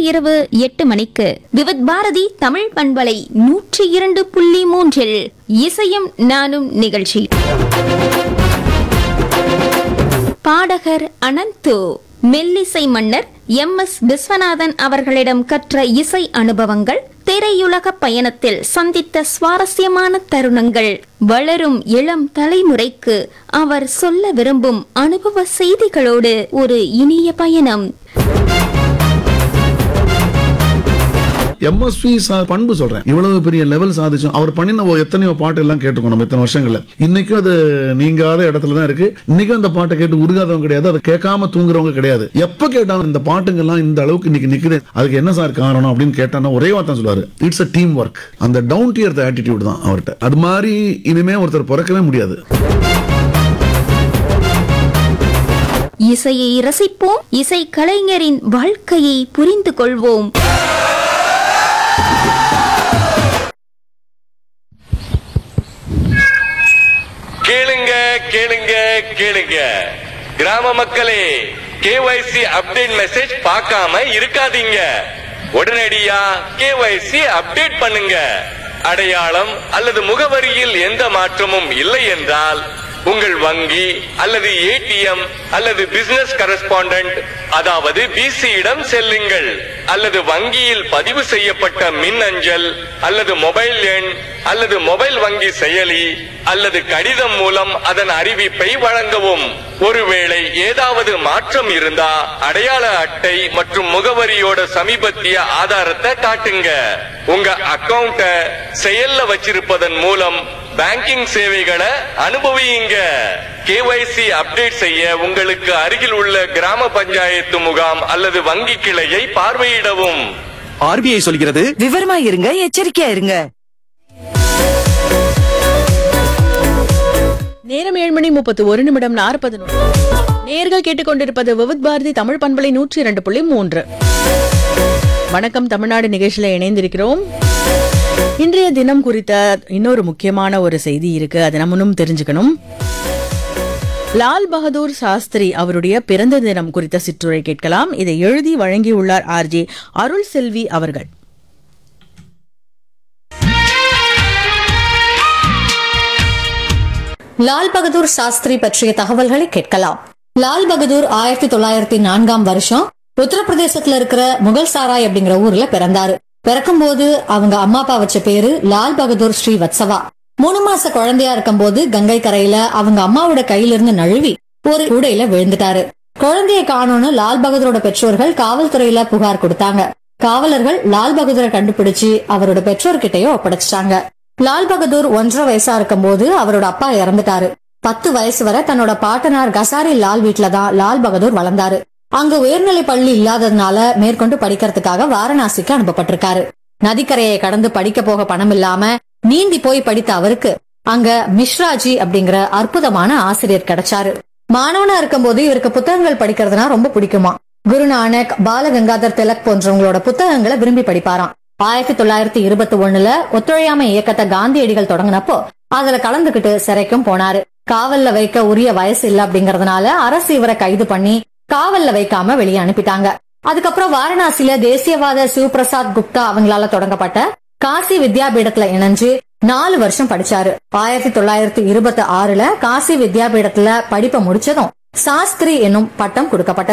இரவு எட்டு மணிக்கு விவித் பாரதி தமிழ் பண்பலை நூற்றி இரண்டு புள்ளி மூன்றில் இசையும் நானும் நிகழ்ச்சி பாடகர் அனந்து மெல்லிசை மன்னர் எம் எஸ் விஸ்வநாதன் அவர்களிடம் கற்ற இசை அனுபவங்கள் திரையுலக பயணத்தில் சந்தித்த சுவாரஸ்யமான தருணங்கள் வளரும் இளம் தலைமுறைக்கு அவர் சொல்ல விரும்பும் அனுபவ செய்திகளோடு ஒரு இனிய பயணம் எம்எஸ்வி பண்பு சொல்றேன் இவ்வளவு பெரிய லெவல் சாதிச்சோம் அவர் பண்ணின ஒரு எத்தனையோ பாட்டு எல்லாம் கேட்டுக்கோம் நம்ம இத்தனை வருஷங்கள்ல இன்னைக்கும் அது நீங்காத இடத்துல தான் இருக்கு இன்னைக்கும் அந்த பாட்டை கேட்டு உருகாதவங்க கிடையாது அதை கேட்காம தூங்குறவங்க கிடையாது எப்ப கேட்டாலும் இந்த பாட்டுங்கெல்லாம் இந்த அளவுக்கு இன்னைக்கு நிக்குது அதுக்கு என்ன சார் காரணம் அப்படின்னு கேட்டானா ஒரே வார்த்தை சொல்லுவாரு இட்ஸ் அ டீம் ஒர்க் அந்த டவுன் டியர் ஆட்டிடியூட் தான் அவர்கிட்ட அது மாதிரி இனிமே ஒருத்தர் பிறக்கவே முடியாது இசையை ரசிப்போம் இசை கலைஞரின் வாழ்க்கையை புரிந்து கொள்வோம் கேளுங்க கேளுங்க கேளுங்க கிராம மக்களே கேஒய்சி அப்டேட் மெசேஜ் பார்க்காம இருக்காதீங்க உடனடியா கேஒய்சி அப்டேட் பண்ணுங்க அடையாளம் அல்லது முகவரியில் எந்த மாற்றமும் இல்லை என்றால் உங்கள் வங்கி அல்லது ஏடிஎம் அல்லது பிசினஸ் கரஸ்பாண்டன்ட் அதாவது பிசியிடம் செல்லுங்கள் அல்லது வங்கியில் பதிவு செய்யப்பட்ட மின் அஞ்சல் அல்லது மொபைல் எண் அல்லது மொபைல் வங்கி செயலி அல்லது கடிதம் மூலம் அதன் அறிவிப்பை வழங்கவும் ஒருவேளை ஏதாவது மாற்றம் இருந்தா அடையாள அட்டை மற்றும் முகவரியோட சமீபத்திய ஆதாரத்தை காட்டுங்க உங்க அக்கவுண்ட செயல்ல வச்சிருப்பதன் மூலம் பேங்கிங் சேவைகளை அனுபவியுங்க கேஒய்சி அப்டேட் செய்ய உங்களுக்கு அருகில் உள்ள கிராம பஞ்சாயத்து முகாம் அல்லது வங்கி கிளையை பார்வையிடவும் ஆர்பிஐ சொல்கிறது விவரமா இருங்க எச்சரிக்கையா இருங்க நேரம் ஏழு மணி முப்பத்து ஒரு நிமிடம் நாற்பது நிமிடம் நேர்கள் கேட்டுக்கொண்டிருப்பது விவித் பாரதி தமிழ் பண்பலை நூற்றி இரண்டு புள்ளி மூன்று வணக்கம் தமிழ்நாடு நிகழ்ச்சியில இணைந்திருக்கிறோம் இன்றைய தினம் குறித்த இன்னொரு முக்கியமான ஒரு செய்தி இருக்கு அதை நம்மளும் தெரிஞ்சுக்கணும் லால் பகதூர் சாஸ்திரி அவருடைய பிறந்த தினம் குறித்த சிற்றுரை கேட்கலாம் இதை எழுதி வழங்கியுள்ளார் ஆர்ஜே அருள் செல்வி அவர்கள் லால் பகதூர் சாஸ்திரி பற்றிய தகவல்களை கேட்கலாம் லால் பகதூர் ஆயிரத்தி தொள்ளாயிரத்தி நான்காம் வருஷம் உத்தரப்பிரதேசத்துல இருக்கிற முகல் சாராய் அப்படிங்கிற ஊர்ல பிறந்தாரு பிறக்கும்போது அவங்க அம்மா அப்பா வச்ச பேரு லால் பகதூர் ஸ்ரீ வத்சவா மூணு மாச குழந்தையா இருக்கும்போது கங்கை கரையில அவங்க அம்மாவோட கையிலிருந்து நழுவி ஒரு கூடையில விழுந்துட்டாரு குழந்தைய காணோன்னு லால் பகதூரோட பெற்றோர்கள் காவல்துறையில புகார் கொடுத்தாங்க காவலர்கள் லால் பகதூரை கண்டுபிடிச்சு அவரோட பெற்றோர்கிட்டயே ஒப்படைச்சிட்டாங்க லால் பகதூர் ஒன்றரை வயசா இருக்கும்போது அவரோட அப்பா இறந்துட்டாரு பத்து வயசு வரை தன்னோட பாட்டனார் கசாரி லால் வீட்ல தான் லால் பகதூர் வளர்ந்தாரு அங்க உயர்நிலை பள்ளி இல்லாததுனால மேற்கொண்டு படிக்கிறதுக்காக வாரணாசிக்கு அனுப்பப்பட்டிருக்காரு நதிக்கரையை கடந்து படிக்க போக பணம் இல்லாம நீந்தி போய் படித்த அவருக்கு அங்க மிஸ்ராஜி அப்படிங்கிற அற்புதமான ஆசிரியர் கிடைச்சாரு மாணவனா இருக்கும்போது இவருக்கு புத்தகங்கள் படிக்கிறதுனா ரொம்ப பிடிக்குமா குருநானக் பாலகங்காதர் திலக் போன்றவங்களோட புத்தகங்களை விரும்பி படிப்பாராம் ஆயிரத்தி தொள்ளாயிரத்தி இருபத்தி ஒண்ணுல ஒத்துழையாமை இயக்கத்தை காந்தியடிகள் தொடங்கினப்போ அதுல கலந்துகிட்டு சிறைக்கும் போனாரு காவல்ல வைக்க உரிய வயசு இல்ல அப்படிங்கறதுனால அரசு இவரை கைது பண்ணி காவல்ல வைக்காம வெளியே அனுப்பிட்டாங்க அதுக்கப்புறம் வாரணாசியில தேசியவாத சிவபிரசாத் குப்தா அவங்களால தொடங்கப்பட்ட காசி வித்யாபீடத்துல இணைஞ்சு நாலு வருஷம் படிச்சாரு ஆயிரத்தி தொள்ளாயிரத்தி இருபத்தி ஆறுல காசி வித்யாபீடத்துல படிப்பை முடிச்சதும் சாஸ்திரி என்னும் பட்டம் கொடுக்கப்பட்டது